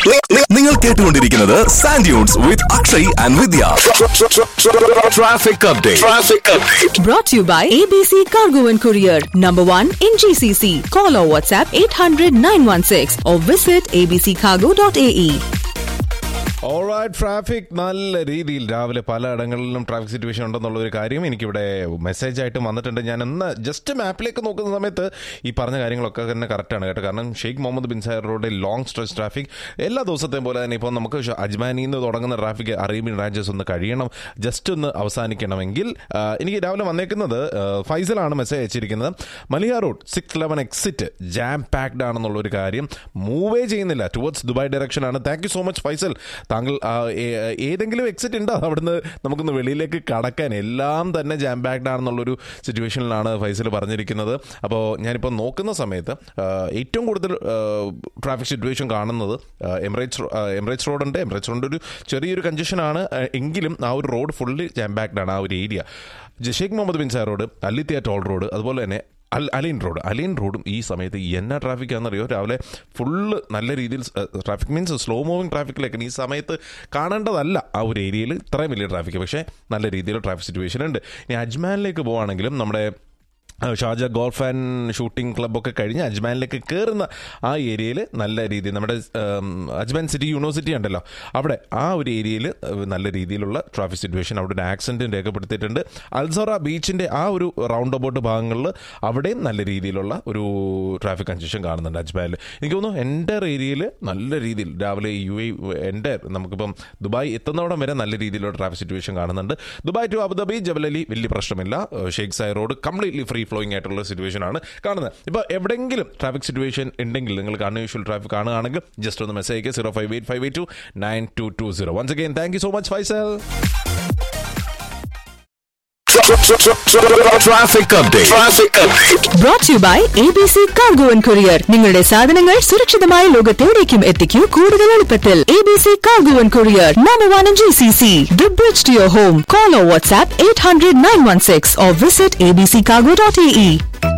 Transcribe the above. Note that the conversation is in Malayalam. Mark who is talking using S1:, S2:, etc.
S1: നിങ്ങൾ കേട്ടുകൊണ്ടിരിക്കുന്നത് Sandunes with Akshay and Vidya traffic update traffic update
S2: Brought to you by ABC Cargo and Courier, number one in GCC. Call or WhatsApp 800 916 or visit abccargo.ae.
S3: Alright traffic നല്ല രീതിയിൽ രാവിലെ പലയിടങ്ങളിലും ട്രാഫിക് സിറ്റുവേഷൻ ഉണ്ടെന്നുള്ള ഒരു കാര്യം എനിക്കിവിടെ മെസ്സേജ് ആയിട്ട് വന്നിട്ടുണ്ട് ഞാൻ ഒന്ന് ജസ്റ്റ് മാപ്പിലേക്ക് നോക്കുന്ന സമയത്ത് ഈ പറഞ്ഞ കാര്യങ്ങളൊക്കെ തന്നെ കറക്റ്റാണ് കേട്ടോ കാരണം Sheikh Mohammed bin Zayed road long stretch traffic എല്ലാ ദിവസത്തെയും പോലെ തന്നെ ഇപ്പോൾ നമുക്ക് ഷ- അജ്മാനിൽ നിന്ന് തുടങ്ങുന്ന ട്രാഫിക് അറേബ്യൻ രാജ്യസ് ഒന്ന് കഴിയണം ജസ്റ്റ് ഒന്ന് അവസാനിക്കണമെങ്കിൽ ആ, എനിക്ക് രാവിലെ വന്നേക്കുന്നത് ആ, ഫൈസലാണ് മെസ്സേജ് അയച്ചിരിക്കുന്നത് Maliha road six eleven exit jam packed ആണെന്നുള്ള ഒരു കാര്യം മൂവേ ചെയ്യുന്നില്ല ടുവേർഡ്സ് ദുബായ് ഡയറക്ഷൻ ആണ് thank you so much Faisal താങ്കൾ ആ, ഏ- ഏതെങ്കിലും എക്സിറ്റ് ഉണ്ടോ അവിടുന്ന് നമുക്കൊന്ന് വെളിയിലേക്ക് കടക്കാൻ എല്ലാം തന്നെ ജാം പാക്ഡ് ആണെന്നുള്ളൊരു സിറ്റുവേഷനിലാണ് ഫൈസൽ പറഞ്ഞിരിക്കുന്നത് അപ്പോൾ ഞാനിപ്പോൾ നോക്കുന്ന സമയത്ത് ആ, ഏറ്റവും കൂടുതൽ ട്രാഫിക് സിറ്റുവേഷൻ കാണുന്നത് ആ, എമിറേറ്റ്സ് റോ- ആ, എമിറേറ്റ്സ് റോഡുണ്ട് എമിറേറ്റ്സ് റോഡിൻ്റെ ഒരു ചെറിയൊരു കഞ്ചഷനാണ് എങ്കിലും ആ ഒരു റോഡ് ഫുള്ളി ജാം പാക്ഡ് ആണ് ആ ഒരു area Sheikh Mohammed bin Zayed road അല്ലിത്തിയ ടോൾ റോഡ് അതുപോലെ തന്നെ അൽ അലൈൻ റോഡ് അലൈൻ റോഡും ഈ സമയത്ത് എന്നാ ട്രാഫിക് ആണെന്നറിയോ രാവിലെ ഫുള്ള് നല്ല രീതിയിൽ ട്രാഫിക് മീൻസ് സ്ലോ മൂവിങ് ട്രാഫിക്കിലേക്ക് ഈ സമയത്ത് കാണേണ്ടതല്ല ആ ഒരു ഏരിയയിൽ ഇത്രയും വലിയ ട്രാഫിക് പക്ഷേ നല്ല രീതിയിൽ ട്രാഫിക് സിറ്റുവേഷൻ ഉണ്ട് ഇനി അജ്മാനിലേക്ക് പോവുകയാണെങ്കിലും നമ്മുടെ ആ, ഷാർജ ഗോൾഫ് ആൻഡ് ഷൂട്ടിംഗ് ക്ലബ്ബൊക്കെ കഴിഞ്ഞ് അജ്മാനിലേക്ക് കയറുന്ന ആ ഏരിയയിൽ നല്ല രീതിയിൽ നമ്മുടെ ഉം, അജ്മാൻ സിറ്റി യൂണിവേഴ്സിറ്റി ഉണ്ടല്ലോ അവിടെ ആ ഒരു ഏരിയയിൽ നല്ല രീതിയിലുള്ള ട്രാഫിക് സിറ്റുവേഷൻ അവിടെ ഒരു ആക്സിഡൻറ്റ് രേഖപ്പെടുത്തിയിട്ടുണ്ട് അൽസോറ ബീച്ചിൻ്റെ ആ ഒരു റൗണ്ട് അബൌട്ട് ഭാഗങ്ങളിൽ അവിടെയും നല്ല രീതിയിലുള്ള ഒരു ട്രാഫിക് കൺജഷൻ കാണുന്നുണ്ട് അജ്മാനിൽ എനിക്ക് തോന്നുന്നു എൻ്റെ ഏരിയയിൽ നല്ല രീതിയിൽ രാവിലെ യു എ എൻ്റെ നമുക്കിപ്പം ദുബായ് എത്തുന്നവിടം വരെ നല്ല രീതിയിലുള്ള ട്രാഫിക് സിറ്റുവേഷൻ കാണുന്നുണ്ട് ദുബായ് ടു അബുദാബി ജബലലി വലിയ പ്രശ്നമില്ല Sheikh Sai road completely free flowing ആയിട്ടുള്ള സിറ്റുവേഷൻ ആണ് കാണുന്നത് ഇപ്പോൾ എവിടെയെങ്കിലും ട്രാഫിക് സിറ്റുവേഷൻ ഉണ്ടെങ്കിൽ നിങ്ങൾക്ക് അൺയൂഷ്വൽ ട്രാഫിക് കാണുകയാണെങ്കിൽ ജസ്റ്റ് ഒന്ന് മെസ്സേജ് അയക്കുക zero five eight five eight to nine to to zero once again thank you so much Faisal
S1: traffic update traffic update
S2: Brought to you by ABC Cargo and Courier. നിങ്ങളുടെ സാധനങ്ങൾ സുരക്ഷിതമായ ലോകത്തെവിടേക്കും എത്തിക്കൂ കൂടുതൽ എളുപ്പത്തിൽ ABC Cargo and Courier, number one in GCC. The bridge to your home. Call or WhatsApp 800 916 or visit abccargo.ae.